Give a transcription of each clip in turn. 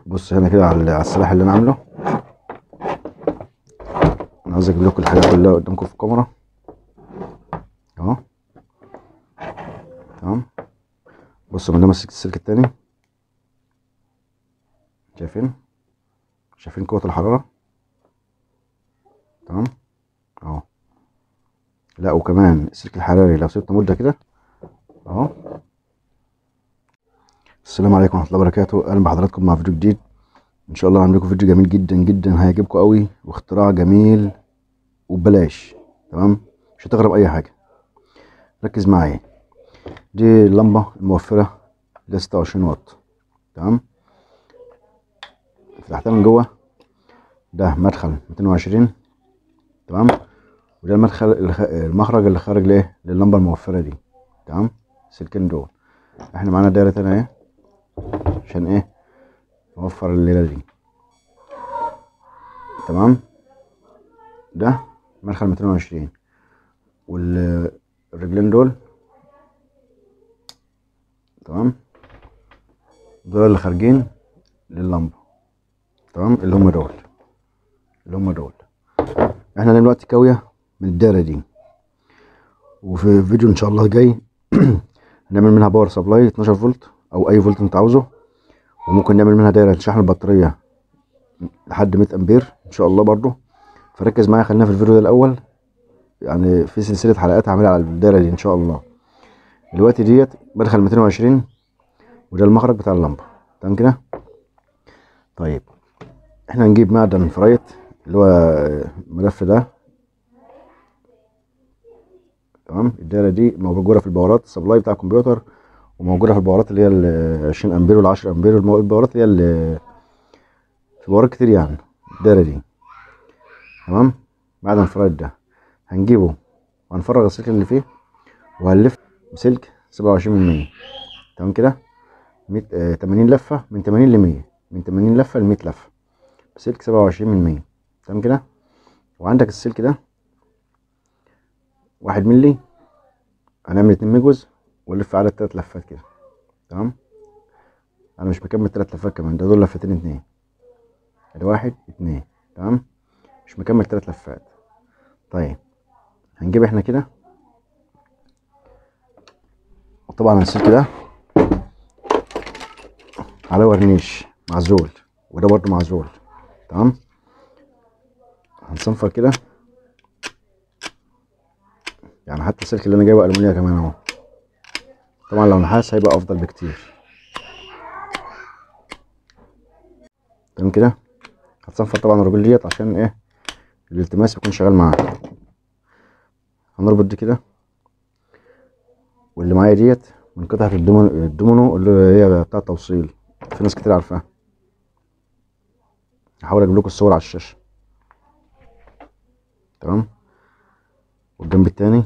بص هنا كده على على السلاح اللي انا عامله انا عايز اجيب لكم الحاجه كلها قدامكم في الكاميرا اهو تمام بصوا من ده ماسك السلك التاني شايفين شايفين قوة الحرارة تمام اهو لا وكمان السلك الحراري لو سبته مدة كده اهو السلام عليكم ورحمة الله وبركاته اهلا بحضراتكم مع فيديو جديد ان شاء الله هعمل لكم فيديو جميل جدا جدا هيعجبكم قوي واختراع جميل وببلاش تمام مش هتغرب اي حاجة ركز معايا دي اللمبة الموفرة ل 26 واط تمام فتحتها من جوه ده مدخل 220 تمام وده المدخل الخ- المخرج اللي خارج لايه لللمبه الموفره دي تمام السلكين دول احنا معانا دايره تانية اهي عشان ايه نوفر الليله دي تمام ده مدخل 220 والرجلين دول تمام دول اللي خارجين لللمبه تمام اللي هم دول اللي هم دول احنا دلوقتي كاويه من الدايره دي وفي فيديو ان شاء الله جاي هنعمل منها باور سبلاي 12 فولت او اي فولت انت عاوزه وممكن نعمل منها دايره لشحن البطاريه لحد 100 امبير ان شاء الله برضو فركز معايا خلينا في الفيديو ده الاول يعني في سلسله حلقات هعملها على الدايره دي ان شاء الله دلوقتي ديت بدخل 220 وده المخرج بتاع اللمبه تمام كده طيب احنا نجيب معدن فرايت اللي هو الملف ده تمام الدايره دي موجوده في البورات السبلاي بتاع الكمبيوتر وموجوده في البورات اللي هي ال 20 امبير وال 10 امبير والمو- البورات اللي هي ال- في بورات كتير يعني الدايره دي تمام معدن فرايت ده هنجيبه وهنفرغ السلك اللي فيه وهنلف بسلك 27 تمام كده 100 آه، 80 لفه من 80 ل 100 من 80 لفه ل 100 لفه بسلك 27 من 100 تمام كده وعندك السلك ده واحد ملي هنعمل اتنين مجوز ونلف على تلات لفات كده تمام انا مش مكمل تلات لفات كمان ده دول لفتين اتنين ادي واحد اتنين تمام مش مكمل تلات لفات طيب هنجيب احنا كده وطبعا السلك ده على ورنيش معزول وده برضو معزول تمام هنصنفر كده يعني حتى السلك اللي انا جايبه المونيا كمان اهو طبعا لو نحاس هيبقى افضل بكتير تمام كده هتصنفر طبعا الرجل ديت عشان ايه الالتماس يكون شغال معاها هنربط دي كده واللي معايا ديت من قطعة الدومينو الدومينو اللي هي بتاع التوصيل في ناس كتير عارفاها هحاول اجيب لكم الصور على الشاشة تمام والجنب التاني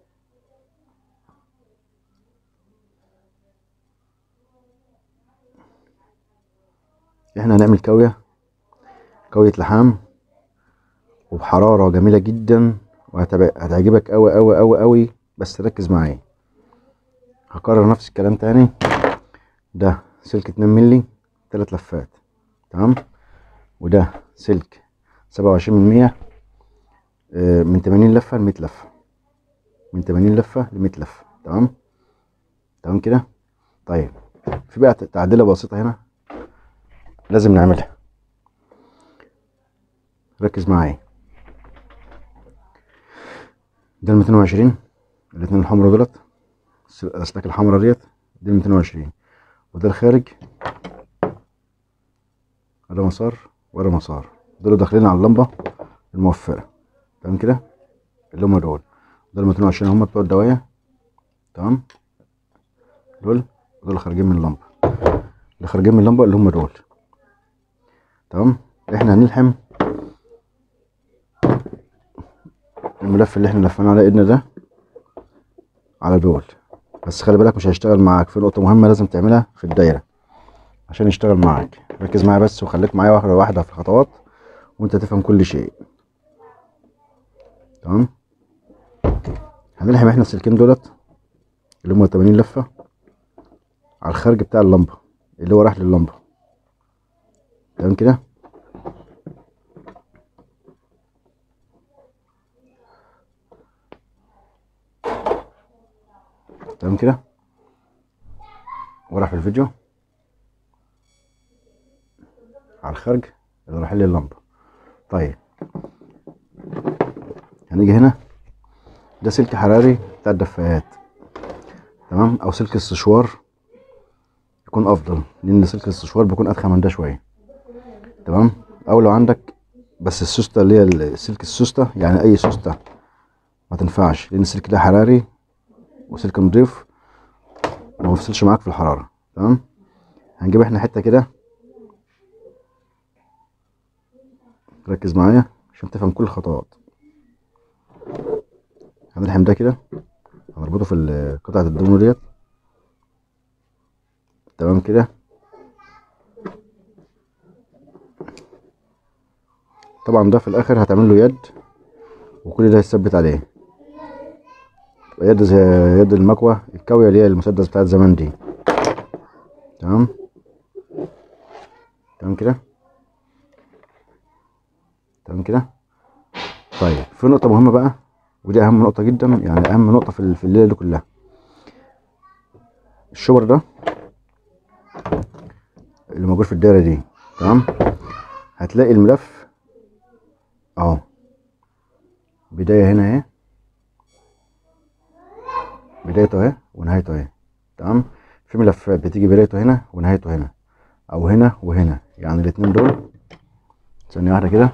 احنا هنعمل كاوية كاوية لحام وبحرارة جميلة جدا وهتعجبك اوي اوي اوي اوي بس ركز معايا هكرر نفس الكلام تاني ده سلك اتنين ملي تلات لفات تمام وده سلك سبعة وعشرين من مية آه، من تمانين لفة لمية لفة من تمانين لفة لمية لفة تمام تمام كده طيب في بقى تعديلة بسيطة هنا لازم نعملها ركز معايا ده الميتين وعشرين الاتنين الحمرا دولت الس- الأسلاك الحمرا ديت دي الميتين وعشرين وده الخارج ده مسار وده مسار دول داخلين على اللمبة الموفرة تمام كده اللي هما دول دول 220 هما بتوع الدواية تمام دول دول اللي خارجين من اللمبة اللي خارجين من اللمبة اللي هما دول تمام احنا هنلحم الملف اللي احنا لفيناه على ايدنا ده على دول بس خلي بالك مش هيشتغل معاك في نقطة مهمة لازم تعملها في الدايرة عشان يشتغل معاك ركز معايا بس وخليك معايا واحدة واحدة في الخطوات وانت تفهم كل شيء تمام هنلحم احنا السلكين دولت اللي هما 80 لفة على الخارج بتاع اللمبة اللي هو راح لللمبة تمام كده تمام كده ورا في الفيديو على الخارج اللي رايح لي اللمبه طيب هنيجي هنا ده سلك حراري بتاع الدفايات تمام او سلك السشوار يكون افضل لان سلك السشوار بيكون ادخن من ده شويه تمام او لو عندك بس السوسته اللي هي السلك السوسته يعني اي سوسته ما تنفعش لان السلك ده حراري وسلك نضيف ما بيفصلش معاك في الحراره تمام هنجيب احنا حته كده ركز معايا عشان تفهم كل الخطوات هنلحم ده كده هنربطه في ال- قطعة الدومو ديت تمام كده طبعا ده في الاخر هتعمل له يد وكل ده هيثبت عليه تبقى يد زي يد المكوة الكاوية اللي هي المسدس بتاعت زمان دي تمام تمام كده تمام كده طيب في نقطة مهمة بقى ودي أهم نقطة جدا يعني أهم نقطة في ال- في الليلة دي كلها الشبر ده اللي موجود في الدايرة دي تمام هتلاقي الملف اهو بداية هنا اهي بدايته اهي ونهايته اهي تمام في ملفات بتيجي بدايته هنا ونهايته هنا او هنا وهنا يعني الاتنين دول ثانية واحدة كده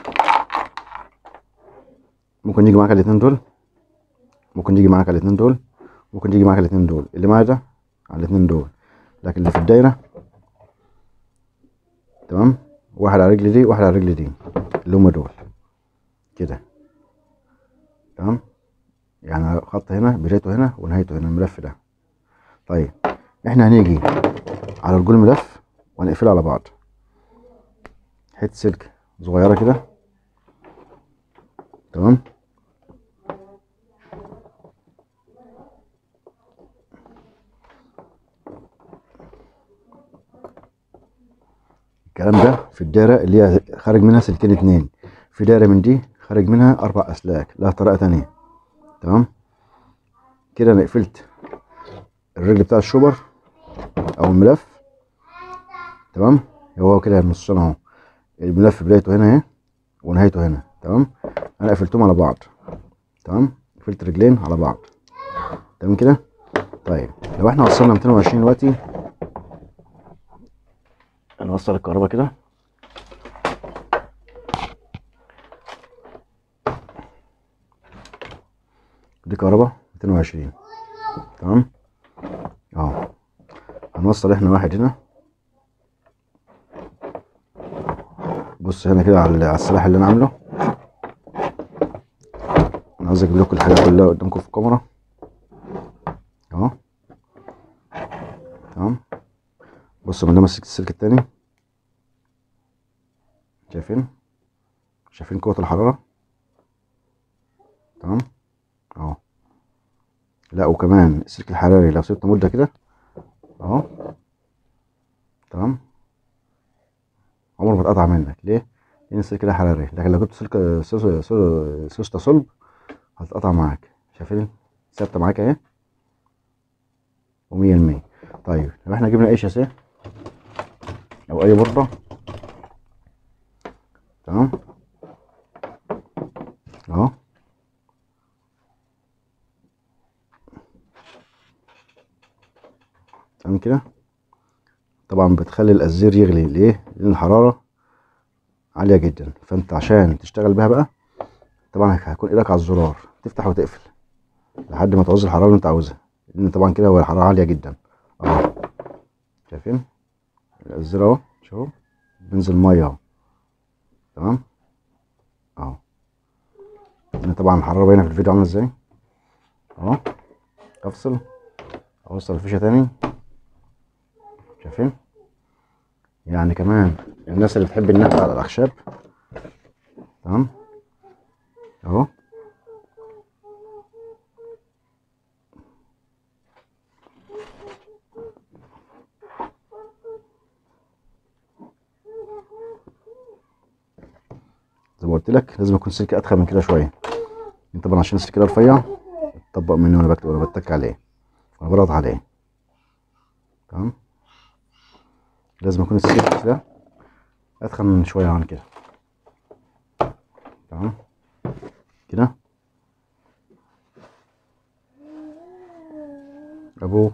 ممكن يجي معاك الاتنين دول ممكن يجي معاك الاتنين دول ممكن يجي معاك الاتنين دول اللي معايا ده على الاتنين دول لكن اللي في الدايرة تمام واحد على رجل دي واحد على رجل دي اللي هما دول كده تمام يعني خط هنا بدايته هنا ونهايته هنا الملف ده طيب احنا هنيجي على رجول الملف وهنقفلها على بعض حته سلك صغيره كده تمام الكلام ده في الدايره اللي هي خارج منها سلكين اتنين في دايره من دي خارج منها اربع اسلاك لها طريقه تانية تمام كده انا قفلت الرجل بتاع الشوبر او الملف تمام هو كده النصين اهو الملف بدايته هنا اهي ونهايته هنا تمام انا قفلتهم على بعض تمام قفلت رجلين على بعض تمام كده طيب لو احنا وصلنا 220 دلوقتي هنوصل الكهرباء كده دي كهرباء 220 تمام اهو هنوصل احنا واحد هنا بص هنا كده على على السلاح اللي انا عامله انا عايز اجيب لكم الحاجه كلها قدامكم في الكاميرا اهو تمام بص من ده ماسك السلك التاني شايفين شايفين قوة الحرارة تمام اهو لا وكمان السلك الحراري لو سبته مدة كده اهو تمام عمره ما اتقطع منك ليه؟ لأن السلك ده حراري لكن لو جبت سلك سوس- سو- سوستة صلب هتتقطع معاك شايفين ثابتة معاك اهي ومية المية طيب لو احنا جبنا اي شاسيه او اي بوردة تمام اهو تمام كده طبعا بتخلي الازير يغلي ليه لان الحراره عاليه جدا فانت عشان تشتغل بيها بقى طبعا هيكون ايدك على الزرار تفتح وتقفل لحد ما تعوز الحراره اللي انت عاوزها لان طبعا كده هو الحراره عاليه جدا اهو شايفين الازير اهو شوفوا بينزل ميه اهو تمام اهو هنا طبعا الحراره باينه في الفيديو عامله ازاي اهو افصل اوصل الفيشه تاني شايفين يعني كمان الناس اللي بتحب النحت على الاخشاب تمام اهو ما قلت لك لازم يكون سلك اتخن من كده شويه انت طبعا عشان السلك ده رفيع تطبق مني وانا بكتب وانا بتك عليه وانا بضغط عليه تمام لازم يكون السلك ده اتخن من شويه عن كده تمام كده ابو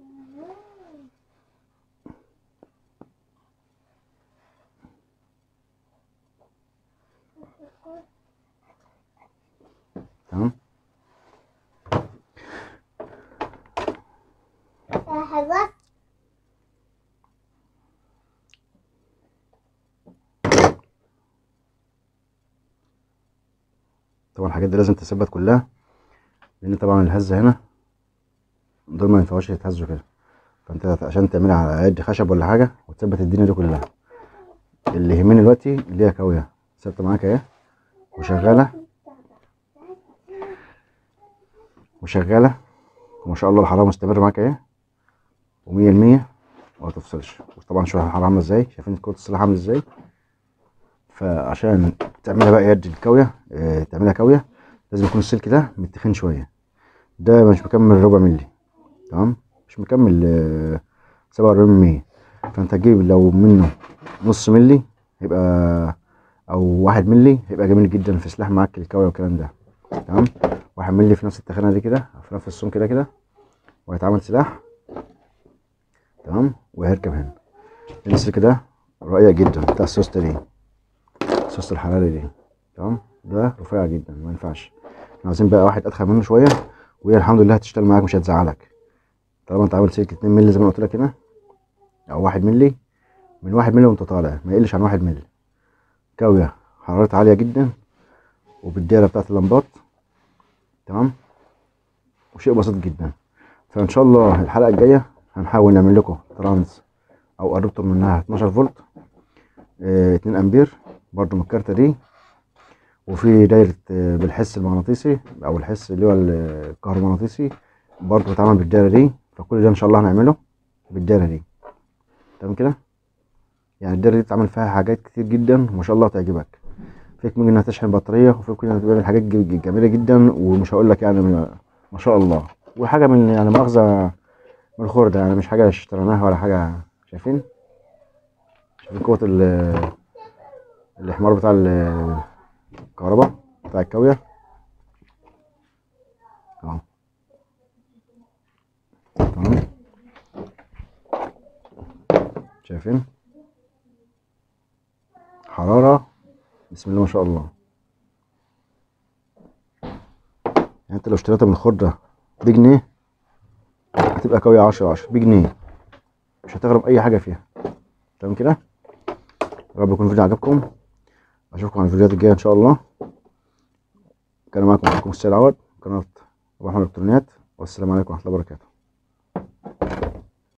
تمام حلوة طبعا الحاجات دي لازم تثبت كلها لان طبعا الهزه هنا دول ما ينفعوش يتهزوا كده فانت عشان تعملها على قد خشب ولا حاجه وتثبت الدنيا دي كلها اللي يهمني دلوقتي اللي هي كاويه ثابته معاك اهي وشغاله وشغاله وما شاء الله الحراره مستمره معاك اهي ومية المية وما تفصلش وطبعا شوف الحراره عامله ازاي شايفين كرة السلاح عامله ازاي فعشان تعملها بقى يد الكاويه اه تعملها كاويه لازم يكون السلك ده متخن شويه ده مش مكمل ربع ملي تمام مش مكمل اه سبعة وأربعين مية فانت تجيب لو منه نص ملي يبقى او واحد ملي هيبقى جميل جدا في سلاح معاك الكاويه والكلام ده تمام واحد ملي في نفس التخانه دي كده أو في نفس السم كده كده وهيتعمل سلاح تمام وهيركب هنا السلك ده رقيق جدا بتاع السوسته دي السوسته الحراري دي تمام ده رفيع جدا ما ينفعش احنا عايزين بقى واحد ادخل منه شويه وهي الحمد لله هتشتغل معاك مش هتزعلك طالما انت عامل سلك 2 مللي زي ما قلت لك هنا او واحد مللي من واحد مللي وانت طالع ما يقلش عن واحد مللي كاويه حرارتها عاليه جدا وبالدايره بتاعت اللمبات تمام وشيء بسيط جدا فان شاء الله الحلقه الجايه هنحاول نعمل لكم ترانس او قربتم منها 12 فولت اه 2 امبير برضو من الكارتة دي وفي دايرة اه بالحس المغناطيسي او الحس اللي هو الكهرومغناطيسي برضو بيتعمل بالدايرة دي فكل ده ان شاء الله هنعمله بالدايرة دي تمام كده يعني الدايرة دي بتعمل فيها حاجات كتير جدا وما شاء الله تعجبك فيك ممكن انها تشحن بطارية وفيك انها تعمل حاجات جميلة جدا ومش هقول لك يعني ما شاء الله وحاجة من يعني مؤاخذة من الخردة يعني مش حاجة اشتريناها ولا حاجة شايفين شايفين قوة الحمار بتاع الكهرباء بتاع الكاوية اهو تمام شايفين حرارة بسم الله ما شاء الله يعني انت لو اشتريتها من الخردة بجنيه هتبقى كاوية عشرة عشرة بجنيه مش هتغرب اي حاجة فيها تمام كده يا رب يكون الفيديو عجبكم اشوفكم على الفيديوهات الجايه ان شاء الله كان معاكم اخوكم السيد عوض قناه ابو احمد الكترونيات والسلام عليكم ورحمه الله وبركاته